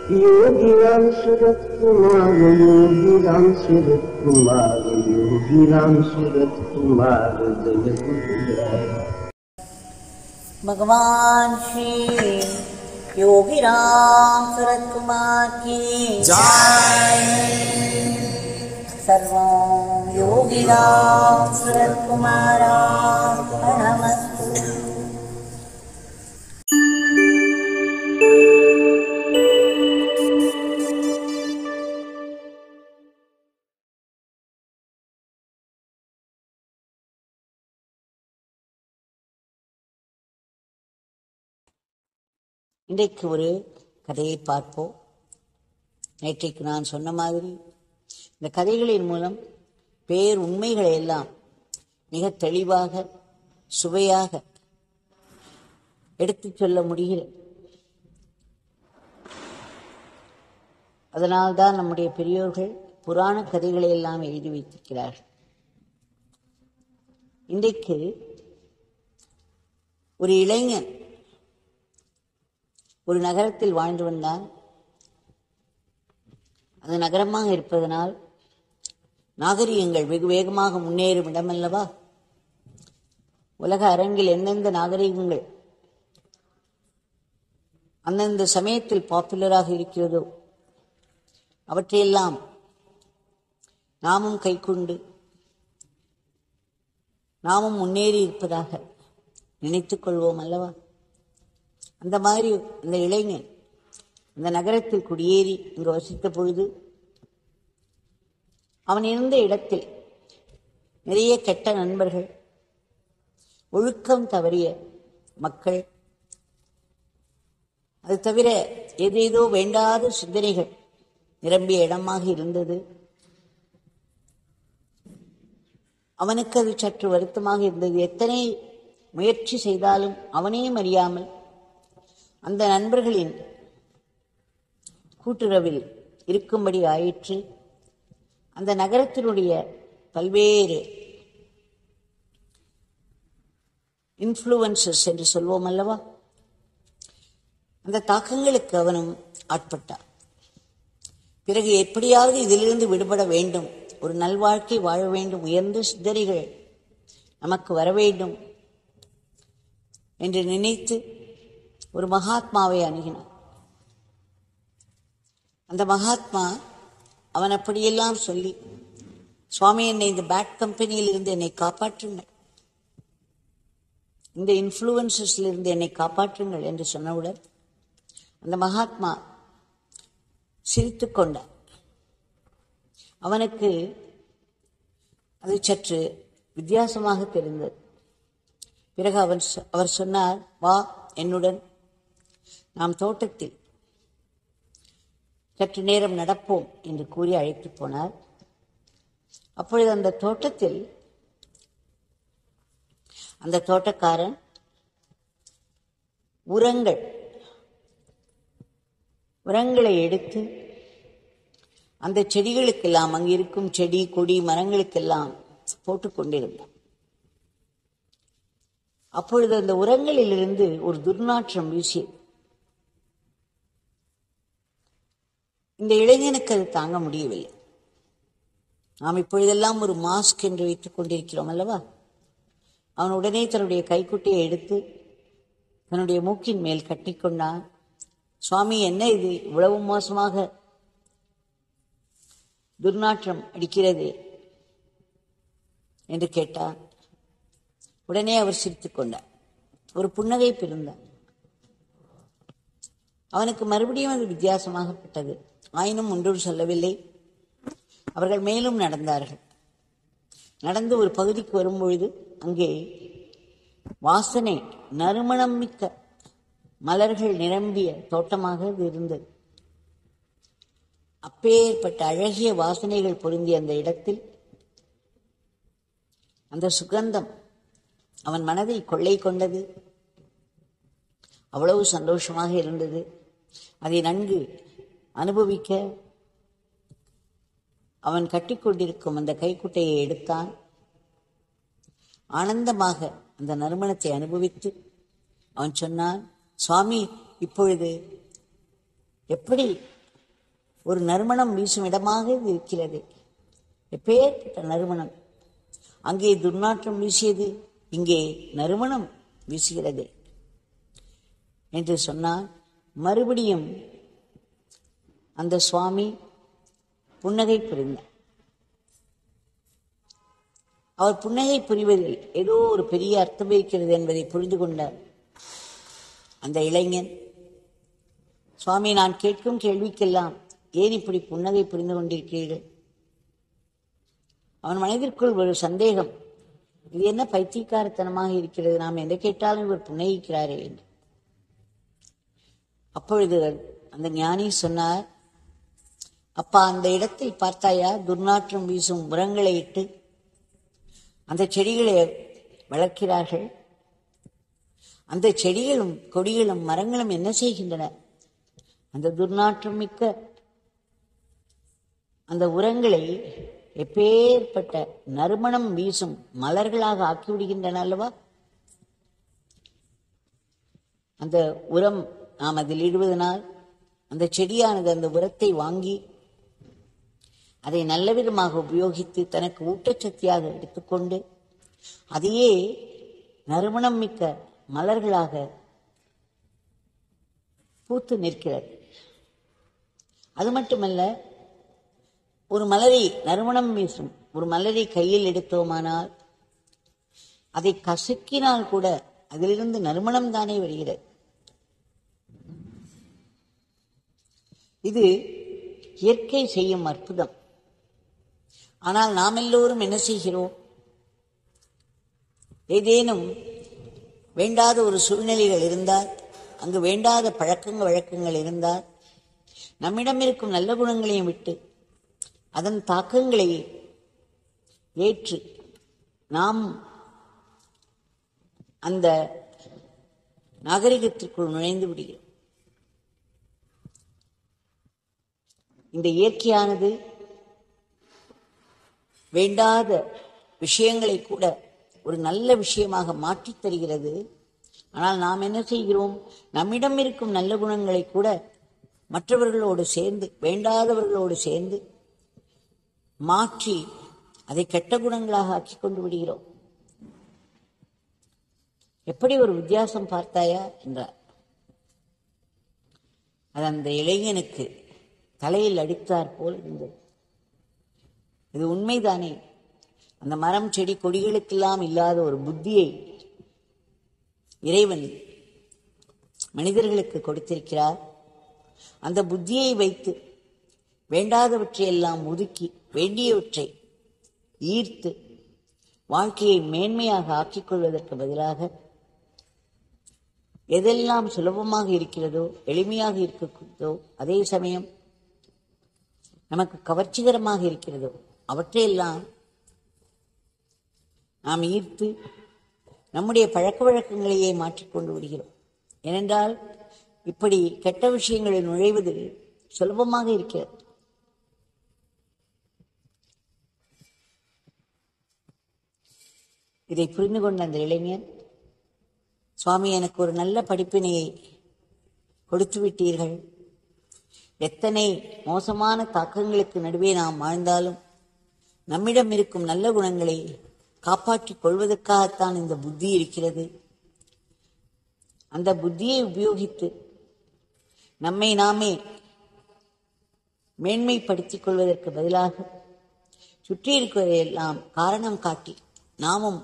योगी राम सूरत कुमार योगी राम सूरत कुमार योगी राम सूरत कुमार जय गुरुराय भगवान श्री योगी राम सूरत कुमार की सर्वं योगी राम सूरत कुमारार्पणमस्तु இன்றைக்கு ஒரு கதையை பார்ப்போம் நேற்றைக்கு நான் சொன்ன மாதிரி இந்த கதைகளின் மூலம் பேர் உண்மைகளை எல்லாம் மிக தெளிவாக சுவையாக எடுத்துச் சொல்ல முடிகிறது அதனால்தான் நம்முடைய பெரியோர்கள் புராண கதைகளை எல்லாம் எழுதி வைத்திருக்கிறார்கள் இன்றைக்கு ஒரு இளைஞன் ஒரு நகரத்தில் வாழ்ந்து வந்தான் அது நகரமாக இருப்பதனால் நாகரிகங்கள் வெகு வேகமாக முன்னேறும் இடமல்லவா உலக அரங்கில் எந்தெந்த நாகரிகங்கள் அந்தந்த சமயத்தில் பாப்புலராக இருக்கிறதோ அவற்றையெல்லாம் நாமும் கைக்கொண்டு நாமும் முன்னேறி இருப்பதாக நினைத்துக் கொள்வோம் அல்லவா அந்த மாதிரி அந்த இளைஞன் இந்த நகரத்தில் குடியேறி இங்கு வசித்த பொழுது அவன் இருந்த இடத்தில் நிறைய கெட்ட நண்பர்கள் ஒழுக்கம் தவறிய மக்கள் அது தவிர ஏதேதோ வேண்டாத சிந்தனைகள் நிரம்பிய இடமாக இருந்தது அவனுக்கு அது சற்று வருத்தமாக இருந்தது எத்தனை முயற்சி செய்தாலும் அவனே அறியாமல் அந்த நண்பர்களின் கூட்டுறவில் இருக்கும்படி ஆயிற்று அந்த நகரத்தினுடைய பல்வேறு இன்ஃப்ளூவன்சஸ் என்று சொல்வோம் அல்லவா அந்த தாக்கங்களுக்கு அவனும் ஆட்பட்டான் பிறகு எப்படியாவது இதிலிருந்து விடுபட வேண்டும் ஒரு நல்வாழ்க்கை வாழ வேண்டும் உயர்ந்த சிந்தனைகள் நமக்கு வர வேண்டும் என்று நினைத்து ஒரு மகாத்மாவை அணுகினான் அந்த மகாத்மா அவன் அப்படியெல்லாம் சொல்லி சுவாமி என்னை இந்த பேட் கம்பெனியில் இருந்து என்னை காப்பாற்றுங்கள் இந்த இன்ஃப்ளூயன்சஸ்ல இருந்து என்னை காப்பாற்றுங்கள் என்று சொன்னவுடன் அந்த மகாத்மா சிரித்து கொண்டார் அவனுக்கு அது சற்று வித்தியாசமாக தெரிந்தது பிறகு அவன் சொ- அவர் சொன்னார் வா என்னுடன் நாம் தோட்டத்தில் சற்று நேரம் நடப்போம் என்று கூறி அழைத்து போனார் அப்பொழுது அந்த தோட்டத்தில் அந்த தோட்டக்காரன் உரங்கள் உரங்களை எடுத்து அந்த செடிகளுக்கெல்லாம் அங்கு இருக்கும் செடி கொடி மரங்களுக்கெல்லாம் போட்டுக் கொண்டிருந்தான் அப்பொழுது அந்த உரங்களிலிருந்து ஒரு துர்நாற்றம் வீசியது இந்த இளைஞனுக்கு அது தாங்க முடியவில்லை நாம் இப்பொழுதெல்லாம் ஒரு மாஸ்க் என்று வைத்துக் கொண்டிருக்கிறோம் அல்லவா அவன் உடனே தன்னுடைய கைக்குட்டையை எடுத்து தன்னுடைய மூக்கின் மேல் கட்டிக்கொண்டான் சுவாமி என்ன இது இவ்வளவு மோசமாக துர்நாற்றம் அடிக்கிறது என்று கேட்டான் உடனே அவர் சிரித்துக் கொண்டார் ஒரு புன்னகை பிறந்தார் அவனுக்கு மறுபடியும் அது வித்தியாசமாகப்பட்டது ஆயினும் ஒன்றும் சொல்லவில்லை அவர்கள் மேலும் நடந்தார்கள் நடந்து ஒரு பகுதிக்கு வரும்பொழுது அங்கே வாசனை நறுமணம் மிக்க மலர்கள் நிரம்பிய தோட்டமாக அது இருந்தது அப்பேற்பட்ட அழகிய வாசனைகள் பொருந்திய அந்த இடத்தில் அந்த சுகந்தம் அவன் மனதை கொள்ளை கொண்டது அவ்வளவு சந்தோஷமாக இருந்தது அதை நன்கு அனுபவிக்க அவன் கட்டிக்கொண்டிருக்கும் அந்த கைக்குட்டையை எடுத்தான் ஆனந்தமாக அந்த நறுமணத்தை அனுபவித்து அவன் சொன்னான் சுவாமி இப்பொழுது எப்படி ஒரு நறுமணம் வீசும் இடமாக இது இருக்கிறது எப்பேற்பட்ட நறுமணம் அங்கே துர்நாற்றம் வீசியது இங்கே நறுமணம் வீசுகிறது என்று சொன்னால் மறுபடியும் அந்த சுவாமி புன்னகை புரிந்தார் அவர் புன்னகை புரிவதில் ஏதோ ஒரு பெரிய அர்த்தம் இருக்கிறது என்பதை புரிந்து கொண்டார் அந்த இளைஞன் சுவாமி நான் கேட்கும் கேள்விக்கெல்லாம் ஏன் இப்படி புன்னகை புரிந்து கொண்டிருக்கிறீர்கள் அவன் மனதிற்குள் ஒரு சந்தேகம் இது என்ன பைத்தியக்காரத்தனமாக இருக்கிறது நாம் எதை கேட்டாலும் இவர் புன்னகிக்கிறாரே என்று அப்பொழுது அந்த ஞானி சொன்னார் அப்பா அந்த இடத்தில் பார்த்தாயா துர்நாற்றம் வீசும் உரங்களை இட்டு அந்த செடிகளை வளர்க்கிறார்கள் அந்த செடிகளும் கொடிகளும் மரங்களும் என்ன செய்கின்றன அந்த துர்நாற்றம் மிக்க அந்த உரங்களை எப்பேற்பட்ட நறுமணம் வீசும் மலர்களாக ஆக்கிவிடுகின்றன அல்லவா அந்த உரம் நாம் அதில் இடுவதனால் அந்த செடியானது அந்த உரத்தை வாங்கி அதை நல்ல விதமாக உபயோகித்து தனக்கு ஊட்டச்சக்தியாக எடுத்துக்கொண்டு அதையே நறுமணம் மிக்க மலர்களாக பூத்து நிற்கிறது அது மட்டுமல்ல ஒரு மலரை நறுமணம் வீசும் ஒரு மலரை கையில் எடுத்தோமானால் அதை கசக்கினால் கூட அதிலிருந்து நறுமணம் தானே வருகிறது இது இயற்கை செய்யும் அற்புதம் ஆனால் நாம் எல்லோரும் என்ன செய்கிறோம் ஏதேனும் வேண்டாத ஒரு சூழ்நிலைகள் இருந்தால் அங்கு வேண்டாத பழக்கங்க வழக்கங்கள் இருந்தால் நம்மிடம் இருக்கும் நல்ல குணங்களையும் விட்டு அதன் தாக்கங்களை ஏற்று நாம் அந்த நாகரிகத்திற்குள் நுழைந்து விடுகிறோம் இந்த இயற்கையானது வேண்டாத விஷயங்களை கூட ஒரு நல்ல விஷயமாக மாற்றித் தருகிறது ஆனால் நாம் என்ன செய்கிறோம் நம்மிடம் இருக்கும் நல்ல குணங்களை கூட மற்றவர்களோடு சேர்ந்து வேண்டாதவர்களோடு சேர்ந்து மாற்றி அதை கெட்ட குணங்களாக ஆக்கி கொண்டு விடுகிறோம் எப்படி ஒரு வித்தியாசம் பார்த்தாயா என்றார் அது அந்த இளைஞனுக்கு தலையில் அடித்தார் போல் இருந்தது இது உண்மைதானே அந்த மரம் செடி கொடிகளுக்கெல்லாம் இல்லாத ஒரு புத்தியை இறைவன் மனிதர்களுக்கு கொடுத்திருக்கிறார் அந்த புத்தியை வைத்து வேண்டாதவற்றையெல்லாம் ஒதுக்கி வேண்டியவற்றை ஈர்த்து வாழ்க்கையை மேன்மையாக ஆக்கிக் கொள்வதற்கு பதிலாக எதெல்லாம் சுலபமாக இருக்கிறதோ எளிமையாக இருக்கிறதோ அதே சமயம் நமக்கு கவர்ச்சிகரமாக இருக்கிறதோ அவற்றையெல்லாம் நாம் ஈர்த்து நம்முடைய பழக்க வழக்கங்களையே மாற்றிக்கொண்டு விடுகிறோம் ஏனென்றால் இப்படி கெட்ட விஷயங்களில் நுழைவது சுலபமாக இருக்கிறது இதை புரிந்து கொண்ட அந்த இளைஞன் சுவாமி எனக்கு ஒரு நல்ல படிப்பினையை கொடுத்து விட்டீர்கள் எத்தனை மோசமான தாக்கங்களுக்கு நடுவே நாம் வாழ்ந்தாலும் நம்மிடம் இருக்கும் நல்ல குணங்களை காப்பாற்றிக் கொள்வதற்காகத்தான் இந்த புத்தி இருக்கிறது அந்த புத்தியை உபயோகித்து நம்மை நாமே மேன்மைப்படுத்திக் கொள்வதற்கு பதிலாக சுற்றி இருக்கிறதையெல்லாம் காரணம் காட்டி நாமும்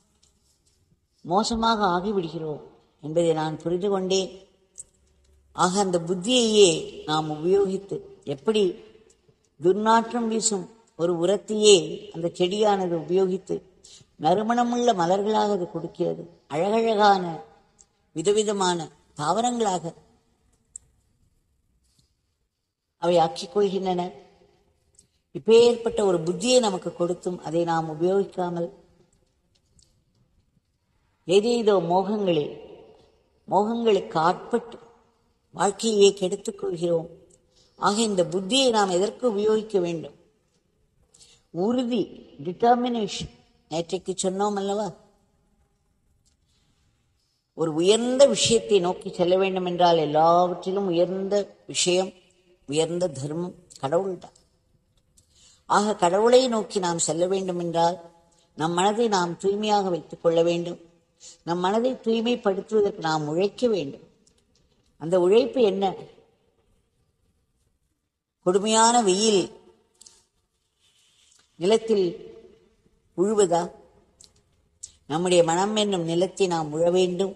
மோசமாக ஆகிவிடுகிறோம் என்பதை நான் புரிந்து கொண்டேன் ஆக அந்த புத்தியையே நாம் உபயோகித்து எப்படி துர்நாற்றம் வீசும் ஒரு உரத்தையே அந்த செடியானது உபயோகித்து நறுமணமுள்ள மலர்களாக அது கொடுக்கிறது அழகழகான விதவிதமான தாவரங்களாக அவை ஆக்கிக் கொள்கின்றன இப்பேற்பட்ட ஒரு புத்தியை நமக்கு கொடுத்தும் அதை நாம் உபயோகிக்காமல் ஏதேதோ மோகங்களில் மோகங்களுக்கு ஆட்பட்டு வாழ்க்கையை கெடுத்துக் கொள்கிறோம் ஆக இந்த புத்தியை நாம் எதற்கு உபயோகிக்க வேண்டும் உறுதி டிட்டர்மினேஷன் நேற்றைக்கு சொன்னோம் அல்லவா ஒரு உயர்ந்த விஷயத்தை நோக்கி செல்ல வேண்டும் என்றால் எல்லாவற்றிலும் உயர்ந்த விஷயம் உயர்ந்த தர்மம் கடவுள்தான் ஆக கடவுளை நோக்கி நாம் செல்ல வேண்டும் என்றால் நம் மனதை நாம் தூய்மையாக வைத்துக் கொள்ள வேண்டும் நம் மனதை தூய்மைப்படுத்துவதற்கு நாம் உழைக்க வேண்டும் அந்த உழைப்பு என்ன கொடுமையான வெயில் நிலத்தில் உழுவதா நம்முடைய மனம் என்னும் நிலத்தை நாம் உழ வேண்டும்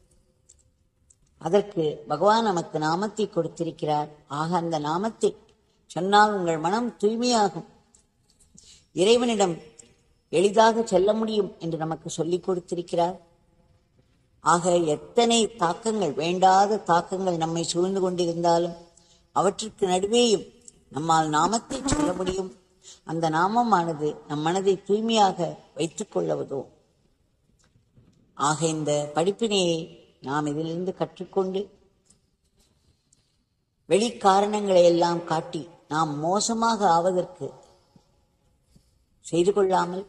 அதற்கு பகவான் நமக்கு நாமத்தை கொடுத்திருக்கிறார் ஆக அந்த நாமத்தை சொன்னால் உங்கள் மனம் தூய்மையாகும் இறைவனிடம் எளிதாக செல்ல முடியும் என்று நமக்கு சொல்லிக் கொடுத்திருக்கிறார் ஆக எத்தனை தாக்கங்கள் வேண்டாத தாக்கங்கள் நம்மை சூழ்ந்து கொண்டிருந்தாலும் அவற்றுக்கு நடுவேயும் நம்மால் நாமத்தை சொல்ல முடியும் அந்த நாமமானது நம் மனதை தூய்மையாக வைத்துக் கொள்ள உதவும் ஆக இந்த படிப்பினையை நாம் இதிலிருந்து கற்றுக்கொண்டு வெளிக்காரணங்களை எல்லாம் காட்டி நாம் மோசமாக ஆவதற்கு செய்து கொள்ளாமல்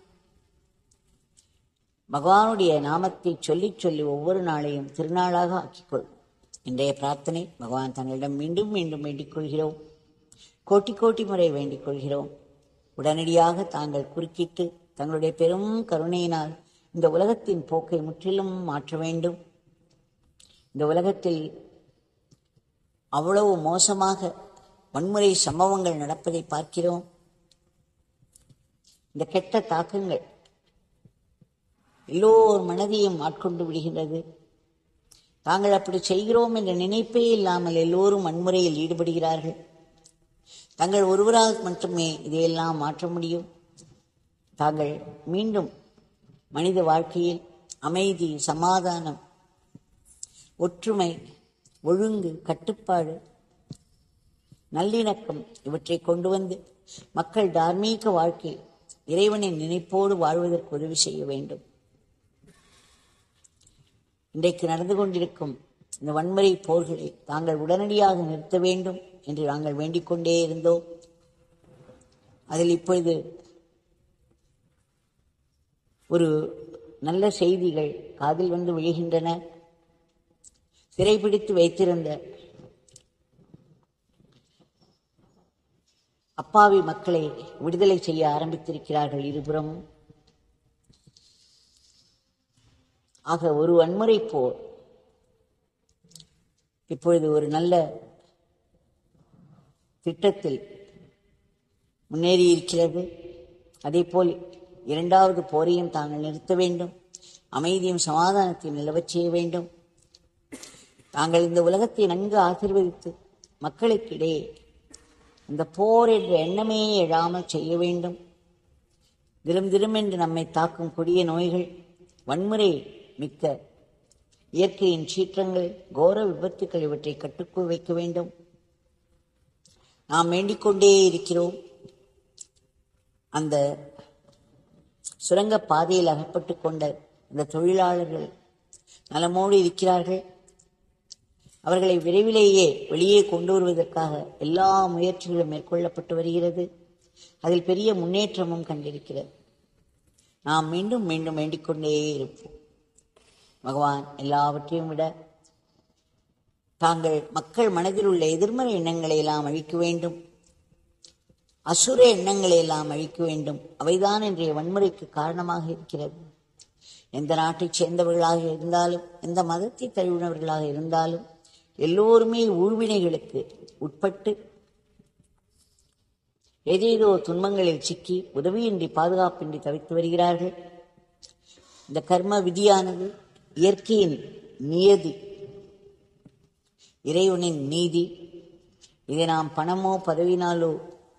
பகவானுடைய நாமத்தை சொல்லிச் சொல்லி ஒவ்வொரு நாளையும் திருநாளாக ஆக்கிக்கொள் இன்றைய பிரார்த்தனை பகவான் தங்களிடம் மீண்டும் மீண்டும் வேண்டிக் கொள்கிறோம் கோட்டி கோட்டி முறை வேண்டிக் கொள்கிறோம் உடனடியாக தாங்கள் குறுக்கிட்டு தங்களுடைய பெரும் கருணையினால் இந்த உலகத்தின் போக்கை முற்றிலும் மாற்ற வேண்டும் இந்த உலகத்தில் அவ்வளவு மோசமாக வன்முறை சம்பவங்கள் நடப்பதை பார்க்கிறோம் இந்த கெட்ட தாக்கங்கள் எல்லோர் மனதையும் ஆட்கொண்டு விடுகின்றது தாங்கள் அப்படி செய்கிறோம் என்ற நினைப்பே இல்லாமல் எல்லோரும் வன்முறையில் ஈடுபடுகிறார்கள் தங்கள் ஒருவரால் மட்டுமே இதையெல்லாம் மாற்ற முடியும் தாங்கள் மீண்டும் மனித வாழ்க்கையில் அமைதி சமாதானம் ஒற்றுமை ஒழுங்கு கட்டுப்பாடு நல்லிணக்கம் இவற்றை கொண்டு வந்து மக்கள் தார்மீக வாழ்க்கை இறைவனின் நினைப்போடு வாழ்வதற்கு உதவி செய்ய வேண்டும் இன்றைக்கு நடந்து கொண்டிருக்கும் இந்த வன்முறை போர்களை தாங்கள் உடனடியாக நிறுத்த வேண்டும் என்று நாங்கள் வேண்டிக் கொண்டே இருந்தோம் அதில் இப்பொழுது ஒரு நல்ல செய்திகள் காதில் வந்து விழுகின்றன சிறைபிடித்து வைத்திருந்த அப்பாவி மக்களை விடுதலை செய்ய ஆரம்பித்திருக்கிறார்கள் இருபுறமும் ஆக ஒரு வன்முறை போர் இப்பொழுது ஒரு நல்ல திட்டத்தில் முன்னேறி இருக்கிறது அதேபோல் இரண்டாவது போரையும் தாங்கள் நிறுத்த வேண்டும் அமைதியும் சமாதானத்தையும் நிலவச் செய்ய வேண்டும் தாங்கள் இந்த உலகத்தை நன்கு ஆசீர்வதித்து மக்களுக்கிடையே இந்த போர் என்ற எண்ணமே எழாமல் செய்ய வேண்டும் திரும் திரும் என்று நம்மை தாக்கும் கொடிய நோய்கள் வன்முறை மிக்க இயற்கையின் சீற்றங்கள் கோர விபத்துக்கள் இவற்றை கட்டுக்குள் வைக்க வேண்டும் நாம் வேண்டிக் கொண்டே இருக்கிறோம் அந்த சுரங்க பாதையில் அகப்பட்டு கொண்ட இந்த தொழிலாளர்கள் நலமோடு இருக்கிறார்கள் அவர்களை விரைவிலேயே வெளியே கொண்டு வருவதற்காக எல்லா முயற்சிகளும் மேற்கொள்ளப்பட்டு வருகிறது அதில் பெரிய முன்னேற்றமும் கண்டிருக்கிறது நாம் மீண்டும் மீண்டும் வேண்டிக் கொண்டே இருப்போம் பகவான் எல்லாவற்றையும் விட தாங்கள் மக்கள் மனதில் உள்ள எதிர்மறை எண்ணங்களை எல்லாம் அழிக்க வேண்டும் அசுர எண்ணங்களை எல்லாம் அழிக்க வேண்டும் அவைதான் இன்றைய வன்முறைக்கு காரணமாக இருக்கிறது எந்த நாட்டைச் சேர்ந்தவர்களாக இருந்தாலும் எந்த மதத்தை தழுவினவர்களாக இருந்தாலும் எல்லோருமே ஊழ்வினைகளுக்கு உட்பட்டு ஏதேதோ துன்பங்களில் சிக்கி உதவியின்றி பாதுகாப்பின்றி தவித்து வருகிறார்கள் இந்த கர்ம விதியானது இயற்கையின் நியதி இறைவனின் நீதி இதை நாம் பணமோ பதவினாலோ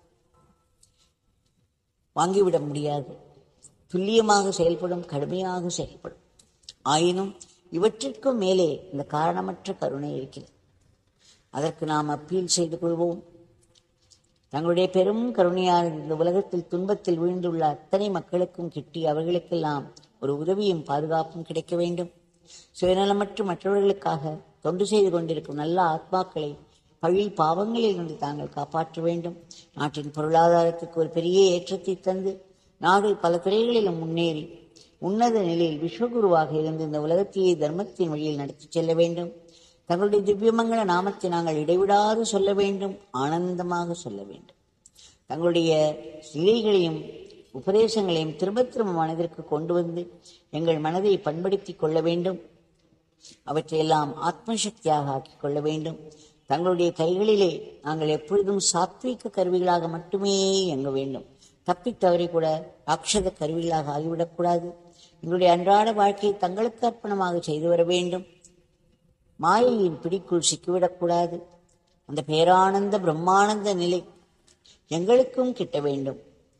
வாங்கிவிட முடியாது துல்லியமாக செயல்படும் கடுமையாக செயல்படும் ஆயினும் இவற்றிற்கும் மேலே இந்த காரணமற்ற கருணை இருக்கிறது அதற்கு நாம் அப்பீல் செய்து கொள்வோம் தங்களுடைய பெரும் கருணையால் இந்த உலகத்தில் துன்பத்தில் வீழ்ந்துள்ள அத்தனை மக்களுக்கும் கிட்டி அவர்களுக்கெல்லாம் ஒரு உதவியும் பாதுகாப்பும் கிடைக்க வேண்டும் சுயநலமற்ற மற்றவர்களுக்காக தொண்டு செய்து கொண்டிருக்கும் நல்ல ஆத்மாக்களை பழி பாவங்களில் இருந்து தாங்கள் காப்பாற்ற வேண்டும் நாட்டின் பொருளாதாரத்துக்கு ஒரு பெரிய ஏற்றத்தை தந்து நாடு பல துறைகளிலும் முன்னேறி உன்னத நிலையில் விஸ்வகுருவாக இருந்து இந்த உலகத்தையே தர்மத்தின் வழியில் நடத்திச் செல்ல வேண்டும் தங்களுடைய திவ்யமங்கள நாமத்தை நாங்கள் இடைவிடாது சொல்ல வேண்டும் ஆனந்தமாக சொல்ல வேண்டும் தங்களுடைய லீலைகளையும் உபதேசங்களையும் திரும்ப திரும்ப மனதிற்கு கொண்டு வந்து எங்கள் மனதை பண்படுத்திக் கொள்ள வேண்டும் அவற்றையெல்லாம் ஆத்மசக்தியாக ஆக்கிக் கொள்ள வேண்டும் தங்களுடைய கைகளிலே நாங்கள் எப்பொழுதும் சாத்வீக கருவிகளாக மட்டுமே இயங்க வேண்டும் தப்பித் தவறி கூட ராட்சத கருவிகளாக ஆகிவிடக்கூடாது எங்களுடைய அன்றாட வாழ்க்கையை தங்களுக்கு அர்ப்பணமாக செய்து வர வேண்டும் மாயையின் பிடிக்குள் சிக்கிவிடக்கூடாது அந்த பேரானந்த பிரம்மானந்த நிலை எங்களுக்கும் கிட்ட வேண்டும்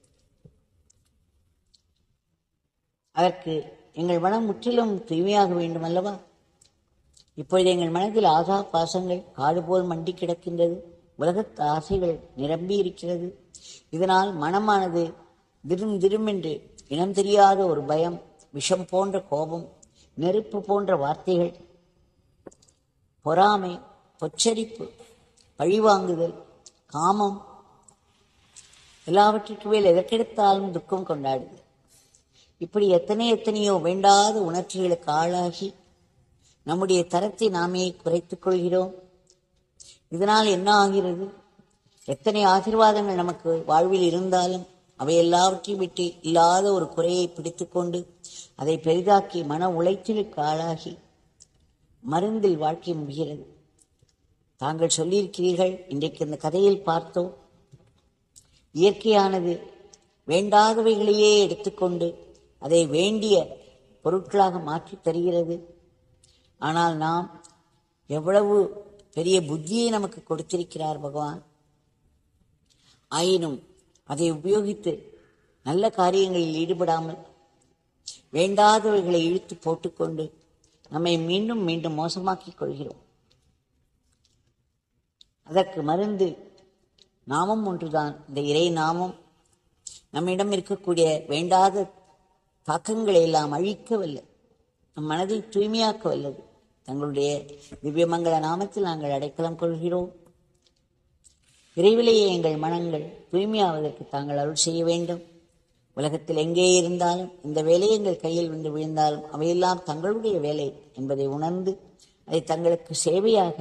அதற்கு எங்கள் மனம் முற்றிலும் தூய்மையாக வேண்டும் அல்லவா இப்பொழுது எங்கள் மனதில் ஆசா பாசங்கள் காடு போல் மண்டி கிடக்கின்றது உலகத்து ஆசைகள் நிரம்பி இருக்கிறது இதனால் மனமானது திரும் திருமென்று இனம் தெரியாத ஒரு பயம் விஷம் போன்ற கோபம் நெருப்பு போன்ற வார்த்தைகள் பொறாமை பொச்சரிப்பு பழிவாங்குதல் காமம் எல்லாவற்றிற்கு மேல் எதற்கெடுத்தாலும் துக்கம் கொண்டாடுது இப்படி எத்தனை எத்தனையோ வேண்டாத உணர்ச்சிகளுக்கு ஆளாகி நம்முடைய தரத்தை நாமே குறைத்துக் கொள்கிறோம் இதனால் என்ன ஆகிறது எத்தனை ஆசீர்வாதங்கள் நமக்கு வாழ்வில் இருந்தாலும் அவை எல்லாவற்றையும் விட்டு இல்லாத ஒரு குறையை பிடித்துக்கொண்டு அதை பெரிதாக்கி மன உளைச்சலுக்கு ஆளாகி மருந்தில் வாழ்க்கை முடிகிறது தாங்கள் சொல்லியிருக்கிறீர்கள் இன்றைக்கு இந்த கதையில் பார்த்தோம் இயற்கையானது வேண்டாதவைகளையே எடுத்துக்கொண்டு அதை வேண்டிய பொருட்களாக மாற்றித் தருகிறது ஆனால் நாம் எவ்வளவு பெரிய புத்தியை நமக்கு கொடுத்திருக்கிறார் பகவான் ஆயினும் அதை உபயோகித்து நல்ல காரியங்களில் ஈடுபடாமல் வேண்டாதவைகளை இழுத்து போட்டுக்கொண்டு நம்மை மீண்டும் மீண்டும் மோசமாக்கிக் கொள்கிறோம் அதற்கு மருந்து நாமம் ஒன்றுதான் இந்த இறை நாமம் நம்மிடம் இருக்கக்கூடிய வேண்டாத தாக்கங்களை எல்லாம் அழிக்க வல்ல நம் மனதை தூய்மையாக்க வல்லது தங்களுடைய திவ்யமங்கள நாமத்தில் நாங்கள் அடைக்கலம் கொள்கிறோம் விரைவிலேயே எங்கள் மனங்கள் தூய்மையாவதற்கு தாங்கள் அருள் செய்ய வேண்டும் உலகத்தில் எங்கே இருந்தாலும் இந்த வேலை எங்கள் கையில் வந்து விழுந்தாலும் அவையெல்லாம் தங்களுடைய வேலை என்பதை உணர்ந்து அதை தங்களுக்கு சேவையாக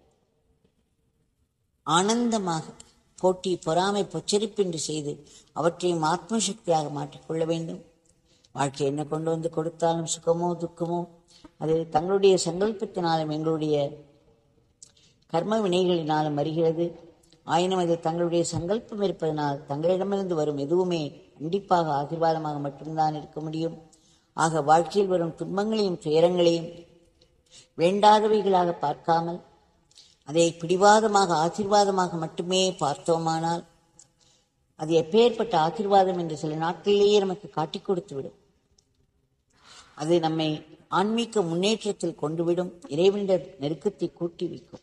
ஆனந்தமாக போட்டி பொறாமை பொச்சரிப்பின்றி செய்து அவற்றையும் ஆத்ம சக்தியாக மாற்றிக்கொள்ள வேண்டும் வாழ்க்கை என்ன கொண்டு வந்து கொடுத்தாலும் சுகமோ துக்கமோ அது தங்களுடைய சங்கல்பத்தினாலும் எங்களுடைய கர்ம வினைகளினாலும் வருகிறது ஆயினும் அது தங்களுடைய சங்கல்பம் இருப்பதனால் தங்களிடமிருந்து வரும் எதுவுமே கண்டிப்பாக ஆசீர்வாதமாக மட்டும்தான் இருக்க முடியும் ஆக வாழ்க்கையில் வரும் துன்பங்களையும் துயரங்களையும் வேண்டாதவைகளாக பார்க்காமல் அதை பிடிவாதமாக ஆசீர்வாதமாக மட்டுமே பார்த்தோமானால் அது எப்பேற்பட்ட ஆசீர்வாதம் என்று சில நாட்களிலேயே நமக்கு காட்டிக் கொடுத்துவிடும் அது நம்மை ஆன்மீக முன்னேற்றத்தில் கொண்டுவிடும் இறைவனிட நெருக்கத்தை கூட்டி வைக்கும்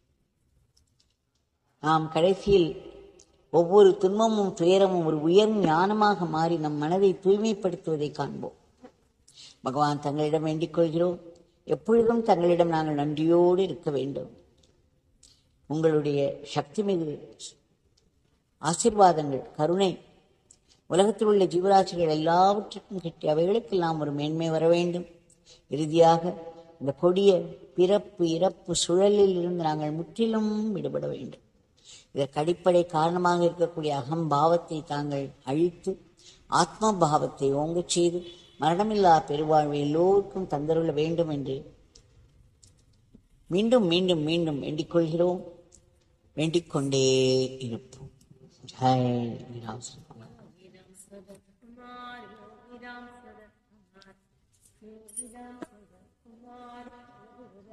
நாம் கடைசியில் ஒவ்வொரு துன்பமும் துயரமும் ஒரு உயர் ஞானமாக மாறி நம் மனதை தூய்மைப்படுத்துவதை காண்போம் பகவான் தங்களிடம் வேண்டிக் கொள்கிறோம் எப்பொழுதும் தங்களிடம் நாங்கள் நன்றியோடு இருக்க வேண்டும் உங்களுடைய சக்தி மிகு ஆசீர்வாதங்கள் கருணை உலகத்தில் உள்ள ஜீவராசிகள் எல்லாவற்றுக்கும் கிட்டி அவைகளுக்கெல்லாம் ஒரு மேன்மை வர வேண்டும் இறுதியாக இந்த கொடிய பிறப்பு இறப்பு சுழலில் இருந்து நாங்கள் முற்றிலும் விடுபட வேண்டும் இதற்கு அடிப்படை காரணமாக இருக்கக்கூடிய அகம்பாவத்தை தாங்கள் அழித்து ஆத்ம பாவத்தை ஓங்கச் செய்து மரணமில்லா பெருவாழ்வை எல்லோருக்கும் தந்தருள வேண்டும் என்று மீண்டும் மீண்டும் மீண்டும் வேண்டிக் கொள்கிறோம் வேண்டிக் கொண்டே இருப்போம் ஜெய் விராம் சிவகுமார். कुमार योगी राम सदत कुमार योगी राम सदत कुमार